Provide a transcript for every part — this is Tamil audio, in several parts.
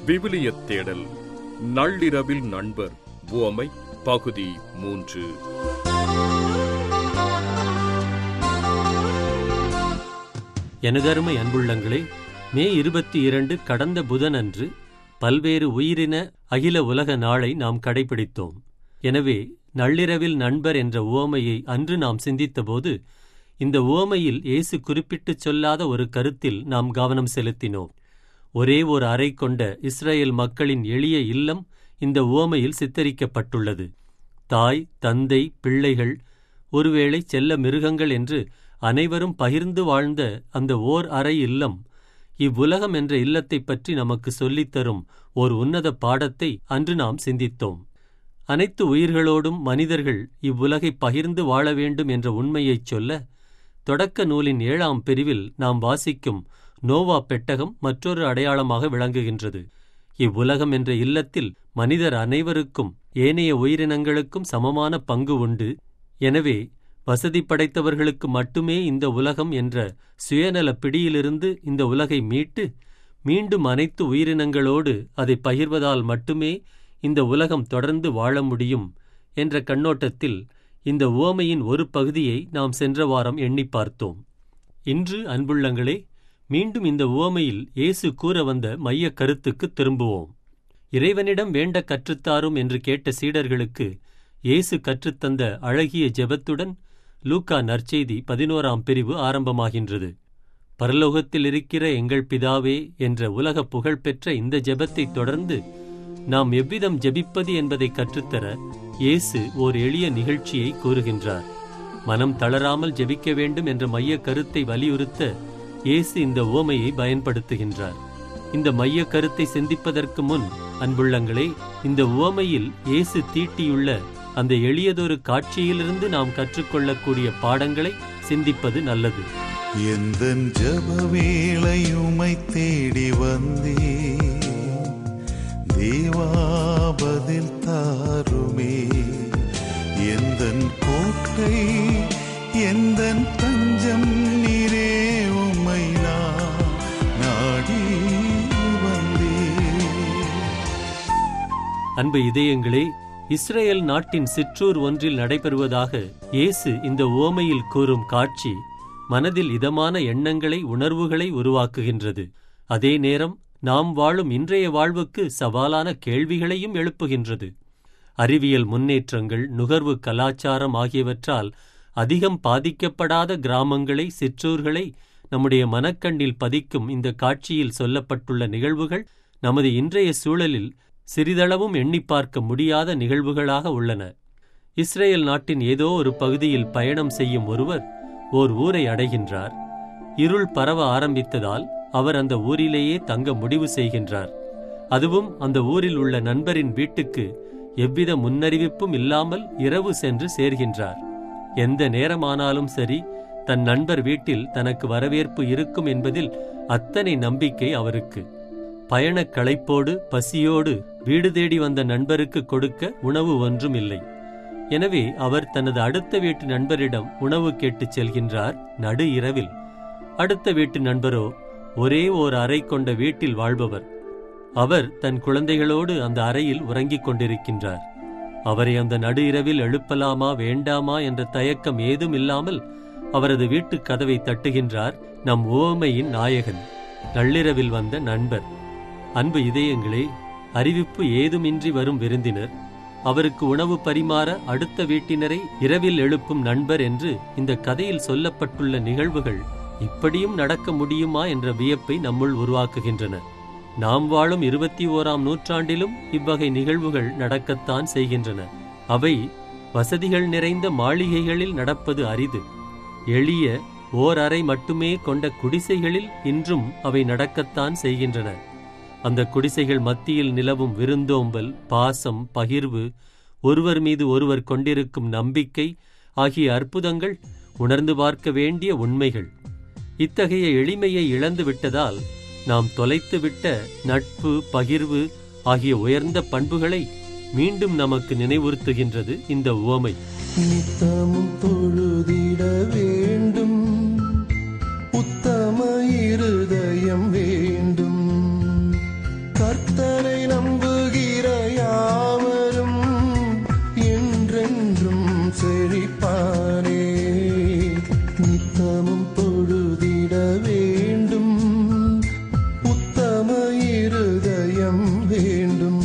விவிலியத் தேடல் நள்ளிரவில் நண்பர் உவமை பகுதி மூன்று எனதருமை அன்புள்ளங்களே மே இருபத்தி இரண்டு கடந்த புதனன்று பல்வேறு உயிரின அகில உலக நாளை நாம் கடைபிடித்தோம் எனவே நள்ளிரவில் நண்பர் என்ற உவமையை அன்று நாம் சிந்தித்தபோது இந்த உவமையில் இயேசு குறிப்பிட்டுச் சொல்லாத ஒரு கருத்தில் நாம் கவனம் செலுத்தினோம் ஒரே ஒரு அறை கொண்ட இஸ்ரேல் மக்களின் எளிய இல்லம் இந்த உவமையில் சித்தரிக்கப்பட்டுள்ளது தாய் தந்தை பிள்ளைகள் ஒருவேளை செல்ல மிருகங்கள் என்று அனைவரும் பகிர்ந்து வாழ்ந்த அந்த ஓர் அறை இல்லம் இவ்வுலகம் என்ற இல்லத்தைப் பற்றி நமக்கு சொல்லித்தரும் ஓர் உன்னத பாடத்தை அன்று நாம் சிந்தித்தோம் அனைத்து உயிர்களோடும் மனிதர்கள் இவ்வுலகை பகிர்ந்து வாழ வேண்டும் என்ற உண்மையைச் சொல்ல தொடக்க நூலின் ஏழாம் பிரிவில் நாம் வாசிக்கும் நோவா பெட்டகம் மற்றொரு அடையாளமாக விளங்குகின்றது இவ்வுலகம் என்ற இல்லத்தில் மனிதர் அனைவருக்கும் ஏனைய உயிரினங்களுக்கும் சமமான பங்கு உண்டு எனவே வசதி படைத்தவர்களுக்கு மட்டுமே இந்த உலகம் என்ற சுயநல பிடியிலிருந்து இந்த உலகை மீட்டு மீண்டும் அனைத்து உயிரினங்களோடு அதை பகிர்வதால் மட்டுமே இந்த உலகம் தொடர்ந்து வாழ முடியும் என்ற கண்ணோட்டத்தில் இந்த உவமையின் ஒரு பகுதியை நாம் சென்ற வாரம் எண்ணி பார்த்தோம் இன்று அன்புள்ளங்களே மீண்டும் இந்த உவமையில் இயேசு கூற வந்த மையக் கருத்துக்கு திரும்புவோம் இறைவனிடம் வேண்ட கற்றுத்தாரும் என்று கேட்ட சீடர்களுக்கு இயேசு கற்றுத்தந்த அழகிய ஜெபத்துடன் லூக்கா நற்செய்தி பதினோராம் பிரிவு ஆரம்பமாகின்றது பரலோகத்தில் இருக்கிற எங்கள் பிதாவே என்ற உலக புகழ்பெற்ற இந்த ஜெபத்தைத் தொடர்ந்து நாம் எவ்விதம் ஜெபிப்பது என்பதை கற்றுத்தர இயேசு ஓர் எளிய நிகழ்ச்சியை கூறுகின்றார் மனம் தளராமல் ஜெபிக்க வேண்டும் என்ற மைய கருத்தை வலியுறுத்த இயேசு இந்த ஓமையை பயன்படுத்துகின்றார் இந்த மைய கருத்தை சிந்திப்பதற்கு முன் அன்புள்ளங்களே இந்த உவமையில் இயேசு தீட்டியுள்ள அந்த எளியதொரு காட்சியிலிருந்து நாம் கற்றுக்கொள்ளக்கூடிய பாடங்களை சிந்திப்பது நல்லது எந்தன் ஜப வேளையுமை தேடி வந்தே தேவாபதில் தாருமே எந்தன் கோட்டை எந்தன் தஞ்சம் நீரே உம்மை நான் நாடி வந்தேன் அன்பு இதயங்களே இஸ்ரேல் நாட்டின் சிற்றூர் ஒன்றில் நடைபெறுவதாக இயேசு இந்த உவமையில் கூறும் காட்சி மனதில் இதமான எண்ணங்களை உணர்வுகளை உருவாக்குகின்றது அதே நேரம் நாம் வாழும் இன்றைய வாழ்வுக்கு சவாலான கேள்விகளையும் எழுப்புகின்றது அறிவியல் முன்னேற்றங்கள் நுகர்வு கலாச்சாரம் ஆகியவற்றால் அதிகம் பாதிக்கப்படாத கிராமங்களை சிற்றூர்களை நம்முடைய மனக்கண்ணில் பதிக்கும் இந்த காட்சியில் சொல்லப்பட்டுள்ள நிகழ்வுகள் நமது இன்றைய சூழலில் சிறிதளவும் எண்ணி பார்க்க முடியாத நிகழ்வுகளாக உள்ளன இஸ்ரேல் நாட்டின் ஏதோ ஒரு பகுதியில் பயணம் செய்யும் ஒருவர் ஓர் ஊரை அடைகின்றார் இருள் பரவ ஆரம்பித்ததால் அவர் அந்த ஊரிலேயே தங்க முடிவு செய்கின்றார் அதுவும் அந்த ஊரில் உள்ள நண்பரின் வீட்டுக்கு எவ்வித முன்னறிவிப்பும் இல்லாமல் இரவு சென்று சேர்கின்றார் எந்த நேரமானாலும் சரி தன் நண்பர் வீட்டில் தனக்கு வரவேற்பு இருக்கும் என்பதில் அத்தனை நம்பிக்கை அவருக்கு பயணக் களைப்போடு பசியோடு வீடு தேடி வந்த நண்பருக்கு கொடுக்க உணவு ஒன்றும் இல்லை எனவே அவர் தனது அடுத்த வீட்டு நண்பரிடம் உணவு கேட்டுச் செல்கின்றார் நடு இரவில் அடுத்த வீட்டு நண்பரோ ஒரே ஓர் அறை கொண்ட வீட்டில் வாழ்பவர் அவர் தன் குழந்தைகளோடு அந்த அறையில் உறங்கிக் கொண்டிருக்கின்றார் அவரை அந்த நடு இரவில் எழுப்பலாமா வேண்டாமா என்ற தயக்கம் ஏதும் இல்லாமல் அவரது வீட்டுக் கதவை தட்டுகின்றார் நம் ஓமையின் நாயகன் நள்ளிரவில் வந்த நண்பர் அன்பு இதயங்களே அறிவிப்பு ஏதுமின்றி வரும் விருந்தினர் அவருக்கு உணவு பரிமாற அடுத்த வீட்டினரை இரவில் எழுப்பும் நண்பர் என்று இந்த கதையில் சொல்லப்பட்டுள்ள நிகழ்வுகள் இப்படியும் நடக்க முடியுமா என்ற வியப்பை நம்முள் உருவாக்குகின்றன நாம் வாழும் இருபத்தி ஓராம் நூற்றாண்டிலும் இவ்வகை நிகழ்வுகள் நடக்கத்தான் செய்கின்றன அவை வசதிகள் நிறைந்த மாளிகைகளில் நடப்பது அரிது எளிய ஓர் அறை மட்டுமே கொண்ட குடிசைகளில் இன்றும் அவை நடக்கத்தான் செய்கின்றன அந்த குடிசைகள் மத்தியில் நிலவும் விருந்தோம்பல் பாசம் பகிர்வு ஒருவர் மீது ஒருவர் கொண்டிருக்கும் நம்பிக்கை ஆகிய அற்புதங்கள் உணர்ந்து பார்க்க வேண்டிய உண்மைகள் இத்தகைய எளிமையை இழந்து விட்டதால் நாம் தொலைத்துவிட்ட நட்பு பகிர்வு ஆகிய உயர்ந்த பண்புகளை மீண்டும் நமக்கு நினைவுறுத்துகின்றது இந்த உவமை நித்தமும் தொழுதிட வேண்டும் உத்தம இருதயம் வேண்டும் கர்த்தர் நித்தமும் தொழுதிட வேண்டும் உத்தம இருதயம் வேண்டும்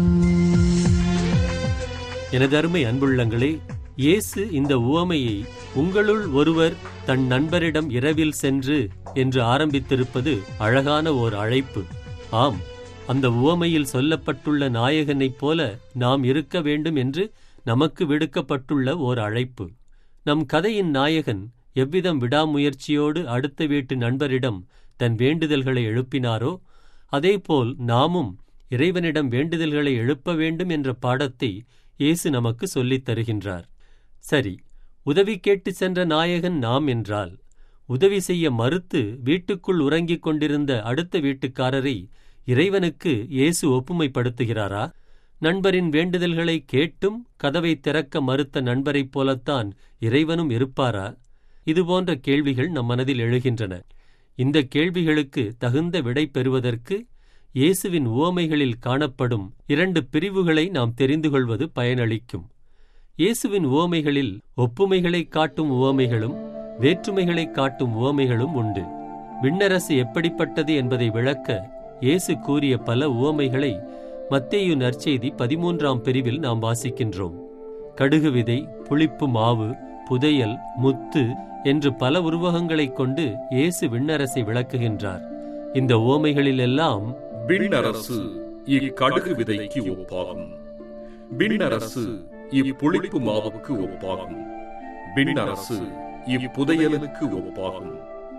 எனதருமை அன்புள்ளங்களே இயேசு இந்த உவமையை உங்களுள் ஒருவர் தன் நண்பரிடம் இரவில் சென்று என்று ஆரம்பித்திருப்பது அழகான ஓர் அழைப்பு ஆம் அந்த உவமையில் சொல்லப்பட்டுள்ள நாயகனைப் போல நாம் இருக்க வேண்டும் என்று நமக்கு விடுக்கப்பட்டுள்ள ஓர் அழைப்பு நம் கதையின் நாயகன் எவ்விதம் விடாமுயற்சியோடு அடுத்த வீட்டு நண்பரிடம் தன் வேண்டுதல்களை எழுப்பினாரோ அதேபோல் நாமும் இறைவனிடம் வேண்டுதல்களை எழுப்ப வேண்டும் என்ற பாடத்தை இயேசு நமக்கு சொல்லித் தருகின்றார் சரி உதவி கேட்டு சென்ற நாயகன் நாம் என்றால் உதவி செய்ய மறுத்து வீட்டுக்குள் உறங்கிக் கொண்டிருந்த அடுத்த வீட்டுக்காரரை இறைவனுக்கு இயேசு ஒப்புமைப்படுத்துகிறாரா நண்பரின் வேண்டுதல்களை கேட்டும் கதவை திறக்க மறுத்த நண்பரைப் போலத்தான் இறைவனும் இருப்பாரா இதுபோன்ற கேள்விகள் நம் மனதில் எழுகின்றன இந்த கேள்விகளுக்கு தகுந்த விடை பெறுவதற்கு இயேசுவின் உவமைகளில் காணப்படும் இரண்டு பிரிவுகளை நாம் தெரிந்து கொள்வது பயனளிக்கும் இயேசுவின் உவமைகளில் ஒப்புமைகளைக் காட்டும் உவமைகளும் வேற்றுமைகளைக் காட்டும் உவமைகளும் உண்டு விண்ணரசு எப்படிப்பட்டது என்பதை விளக்க இயேசு கூறிய பல உவமைகளை மத்தேயு நற்செய்தி பதிமூன்றாம் பிரிவில் நாம் வாசிக்கின்றோம் கடுகு விதை புளிப்பு மாவு புதையல் முத்து என்று பல உருவகங்களைக் கொண்டு இயேசு விண்ணரசை விளக்குகின்றார் இந்த உவமைகளிலெல்லாம் விண்ணரசு இக்கடுகு விதைக்கு ஒப்பாகும் விண்ணரசு இப்புளிப்பு மாவுக்கு ஒப்பாகும் விண்ணரசு இப்புதையலுக்கு ஒப்பாகும்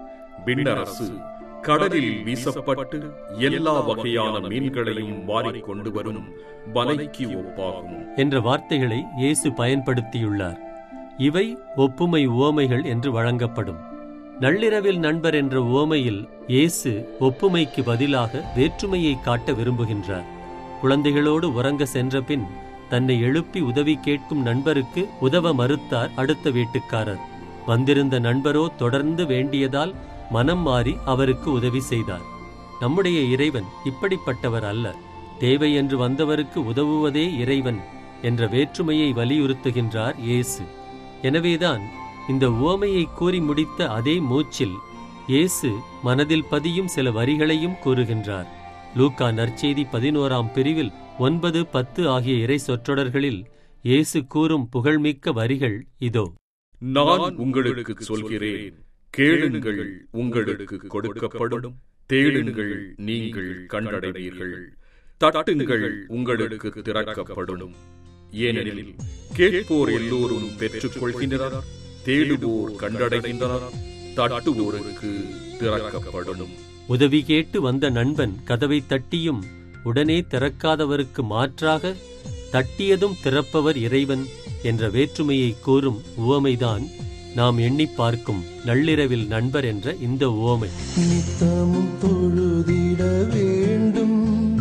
விண்ணரசு கடலில் வீசப்பட்டு எல்லா வகையான மீன்களையும் வாரிக் கொண்டு வரும் வலைக்கு ஒப்பாகும் என்ற வார்த்தைகளை இயேசு பயன்படுத்தியுள்ளார் இவை ஒப்புமை உவமைகள் என்று வழங்கப்படும் நள்ளிரவில் நண்பர் என்ற உவமையில் இயேசு ஒப்புமைக்கு பதிலாக வேற்றுமையை காட்ட விரும்புகின்றார் குழந்தைகளோடு உறங்க சென்ற பின் தன்னை எழுப்பி உதவி கேட்கும் நண்பருக்கு உதவ மறுத்தார் அடுத்த வீட்டுக்காரர் வந்திருந்த நண்பரோ தொடர்ந்து வேண்டியதால் மனம் மாறி அவருக்கு உதவி செய்தார் நம்முடைய இறைவன் இப்படிப்பட்டவர் அல்ல தேவை என்று வந்தவருக்கு உதவுவதே இறைவன் என்ற வேற்றுமையை வலியுறுத்துகின்றார் இயேசு எனவேதான் இந்த உவமையை கூறி முடித்த அதே மூச்சில் இயேசு மனதில் பதியும் சில வரிகளையும் கூறுகின்றார் லூக்கா நற்செய்தி பதினோராம் பிரிவில் ஒன்பது பத்து ஆகிய இறை சொற்றொடர்களில் இயேசு கூறும் புகழ்மிக்க வரிகள் இதோ நான் உங்களுக்கு சொல்கிறேன் கேளுங்கள் உங்களுக்கு கொடுக்கப்படும் தேடுங்கள் நீங்கள் கண்டடைவீர்கள் தட்டுங்கள் உங்களுக்கு திறக்கப்படும் ஏனெனில் கேட்போர் எல்லோரும் பெற்றுக் கொள்கின்றனர் தேடுவோர் கண்டடைகின்றனர் தட்டுவோருக்கு திறக்கப்படும் உதவி கேட்டு வந்த நண்பன் கதவை தட்டியும் உடனே திறக்காதவருக்கு மாற்றாக தட்டியதும் திறப்பவர் இறைவன் என்ற வேற்றுமையை கூறும் உவமைதான் நாம் எண்ணிப் பார்க்கும் நள்ளிரவில் நண்பர் என்ற இந்த உவமை நித்தமும் தொழுதிட வேண்டும்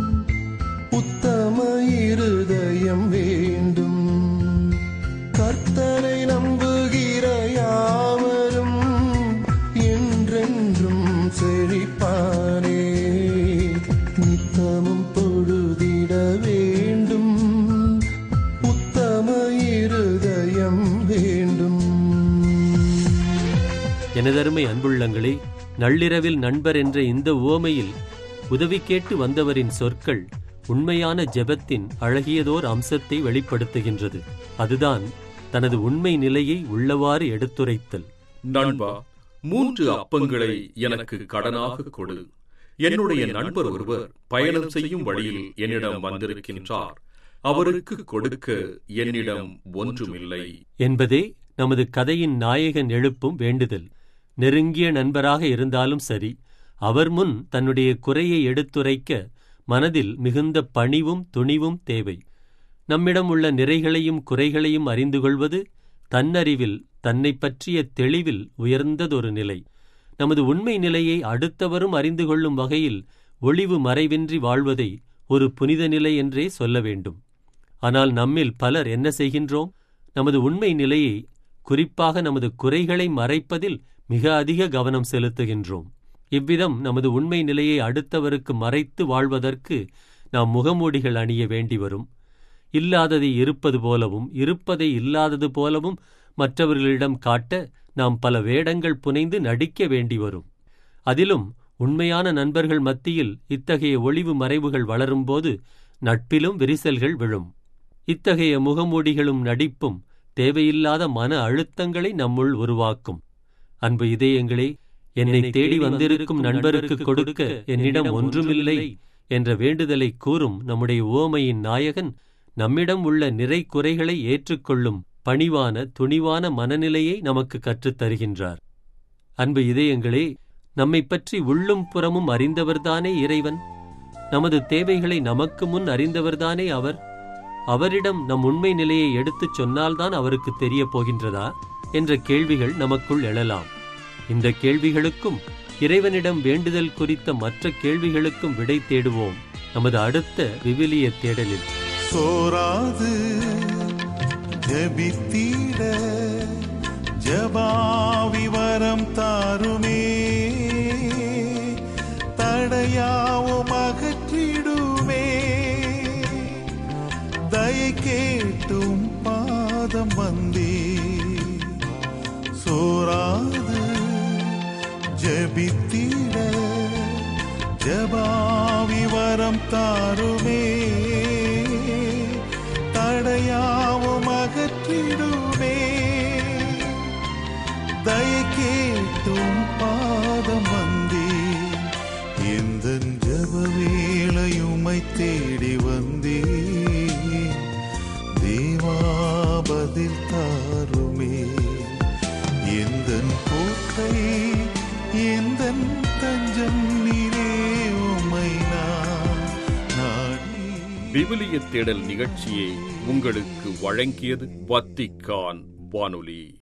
உத்தம இருதயம் வேண்டும் கர்த்தரை நம்புகிற யாவரும் என்றென்றும் செழிப்பானே நித்தமும் தொழுதிட வேண்டும் உத்தம இருதயம் வேண்டும் எனதருமை அன்புள்ளங்களே நள்ளிரவில் நண்பர் என்ற இந்த உவமையில் உதவி கேட்டு வந்தவரின் சொற்கள் உண்மையான ஜெபத்தின் அழகியதோர் அம்சத்தை வெளிப்படுத்துகின்றது அதுதான் தனது உண்மை நிலையை உள்ளவாறு எடுத்துரைத்தல் நண்பா மூன்று அப்பங்களை எனக்கு கடனாக கொடு என்னுடைய நண்பர் ஒருவர் பயணம் செய்யும் வழியில் என்னிடம் வந்திருக்கின்றார் அவருக்கு கொடுக்க என்னிடம் ஒன்றுமில்லை என்பதே நமது கதையின் நாயகன் எழுப்பும் வேண்டுதல் நெருங்கிய நண்பராக இருந்தாலும் சரி அவர் முன் தன்னுடைய குறையை எடுத்துரைக்க மனதில் மிகுந்த பணிவும் துணிவும் தேவை நம்மிடம் உள்ள நிறைகளையும் குறைகளையும் அறிந்து கொள்வது தன்னறிவில் தன்னை பற்றிய தெளிவில் உயர்ந்ததொரு நிலை நமது உண்மை நிலையை அடுத்தவரும் அறிந்து கொள்ளும் வகையில் ஒளிவு மறைவின்றி வாழ்வதை ஒரு புனித நிலை என்றே சொல்ல வேண்டும் ஆனால் நம்மில் பலர் என்ன செய்கின்றோம் நமது உண்மை நிலையை குறிப்பாக நமது குறைகளை மறைப்பதில் மிக அதிக கவனம் செலுத்துகின்றோம் இவ்விதம் நமது உண்மை நிலையை அடுத்தவருக்கு மறைத்து வாழ்வதற்கு நாம் முகமூடிகள் அணிய வேண்டி வரும் இல்லாததை இருப்பது போலவும் இருப்பதை இல்லாதது போலவும் மற்றவர்களிடம் காட்ட நாம் பல வேடங்கள் புனைந்து நடிக்க வேண்டி வரும் அதிலும் உண்மையான நண்பர்கள் மத்தியில் இத்தகைய ஒளிவு மறைவுகள் வளரும்போது நட்பிலும் விரிசல்கள் விழும் இத்தகைய முகமூடிகளும் நடிப்பும் தேவையில்லாத மன அழுத்தங்களை நம்முள் உருவாக்கும் அன்பு இதயங்களே என்னை தேடி வந்திருக்கும் நண்பருக்கு கொடுக்க என்னிடம் ஒன்றுமில்லை என்ற வேண்டுதலை கூறும் நம்முடைய ஓமையின் நாயகன் நம்மிடம் உள்ள நிறை குறைகளை ஏற்றுக்கொள்ளும் பணிவான துணிவான மனநிலையை நமக்கு கற்றுத் தருகின்றார் அன்பு இதயங்களே நம்மைப் பற்றி உள்ளும் புறமும் அறிந்தவர்தானே இறைவன் நமது தேவைகளை நமக்கு முன் அறிந்தவர்தானே அவர் அவரிடம் நம் உண்மை நிலையை எடுத்துச் சொன்னால்தான் அவருக்கு தெரியப் போகின்றதா என்ற கேள்விகள் நமக்குள் எழலாம் இந்த கேள்விகளுக்கும் இறைவனிடம் வேண்டுதல் குறித்த மற்ற கேள்விகளுக்கும் விடை தேடுவோம் நமது அடுத்த விவிலிய தேடலில் சோராது ஜபித்தீட ஜபாவிவரம் தாருமே தடையாவும் அகற்றிடுமே தயை கேட்டும் பாதம் வந்தே சோராது ஜபித்தீட ஜபாவிவரம் தாருமே தடையாவும் அகற்றிடுமே தயை கேட்டும் பாதம் வந்தே எந்த ஜப வேளையுமை தேடி வந்தே தேவாபதில் தாருமே எந்த கோட்டை எந்த தஞ்சம் நீரே உமை நான் நாடி விவிலிய தேடல் நிகழ்ச்சியை உங்களுக்கு வழங்கியது வத்திக்கான் வானொலி